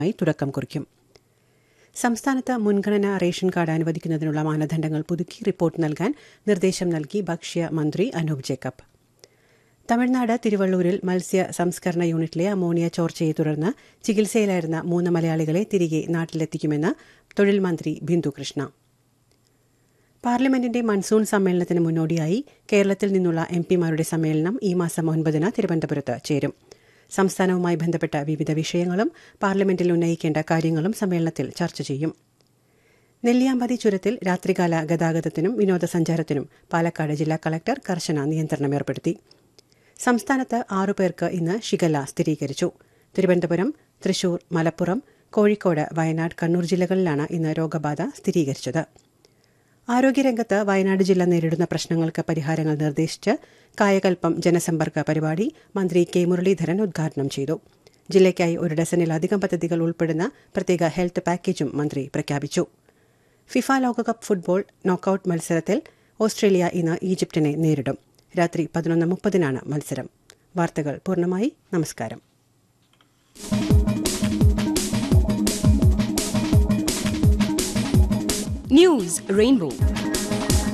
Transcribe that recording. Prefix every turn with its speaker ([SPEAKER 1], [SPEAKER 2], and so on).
[SPEAKER 1] ായി തുടക്കം കുറിക്കും സംസ്ഥാനത്ത് മുൻഗണന റേഷൻ കാർഡ് അനുവദിക്കുന്നതിനുള്ള മാനദണ്ഡങ്ങൾ പുതുക്കി റിപ്പോർട്ട് നൽകാൻ നിർദ്ദേശം നൽകി ഭക്ഷ്യ മന്ത്രി അനൂപ് ജേക്കബ് തമിഴ്നാട് തിരുവള്ളൂരിൽ മത്സ്യ സംസ്കരണ യൂണിറ്റിലെ അമോണിയ ചോർച്ചയെ തുടർന്ന് ചികിത്സയിലായിരുന്ന മൂന്ന് മലയാളികളെ തിരികെ നാട്ടിലെത്തിക്കുമെന്ന് തൊഴിൽ മന്ത്രി ബിന്ദു കൃഷ്ണ പാർലമെന്റിന്റെ മൺസൂൺ സമ്മേളനത്തിന് മുന്നോടിയായി കേരളത്തിൽ നിന്നുള്ള എം പിമാരുടെ സമ്മേളനം ഈ മാസം ഒൻപതിന് തിരുവനന്തപുരത്ത് ചേരും സംസ്ഥാനവുമായി ബന്ധപ്പെട്ട വിവിധ വിഷയങ്ങളും പാർലമെന്റിൽ ഉന്നയിക്കേണ്ട കാര്യങ്ങളും സമ്മേളനത്തിൽ ചർച്ച ചെയ്യും നെല്ലിയാമ്പതി ചുരത്തിൽ രാത്രികാല ഗതാഗതത്തിനും വിനോദസഞ്ചാരത്തിനും പാലക്കാട് ജില്ലാ കളക്ടർ കർശന നിയന്ത്രണം ഏർപ്പെടുത്തി സംസ്ഥാനത്ത് ആറുപേർക്ക് ഇന്ന് ഷിഗല്ല സ്ഥിരീകരിച്ചു തിരുവനന്തപുരം തൃശൂർ മലപ്പുറം കോഴിക്കോട് വയനാട് കണ്ണൂർ ജില്ലകളിലാണ് ഇന്ന് രോഗബാധ സ്ഥിരീകരിച്ചത് ആരോഗ്യരംഗത്ത് വയനാട് ജില്ല നേരിടുന്ന പ്രശ്നങ്ങൾക്ക് പരിഹാരങ്ങൾ നിർദ്ദേശിച്ച് കായകൽപ്പം ജനസമ്പർക്ക പരിപാടി മന്ത്രി കെ മുരളീധരൻ ഉദ്ഘാടനം ചെയ്തു ജില്ലയ്ക്കായി ഒരു ഡസനിലധികം പദ്ധതികൾ ഉൾപ്പെടുന്ന പ്രത്യേക ഹെൽത്ത് പാക്കേജും മന്ത്രി പ്രഖ്യാപിച്ചു ഫിഫ ലോകകപ്പ് ഫുട്ബോൾ നോക്കൌട്ട് മത്സരത്തിൽ ഓസ്ട്രേലിയ ഇന്ന് ഈജിപ്തിനെ നേരിടും രാത്രി പതിനൊന്ന് മുപ്പതിനാണ് മത്സരം വാർത്തകൾ പൂർണ്ണമായി നമസ്കാരം
[SPEAKER 2] News Rainbow.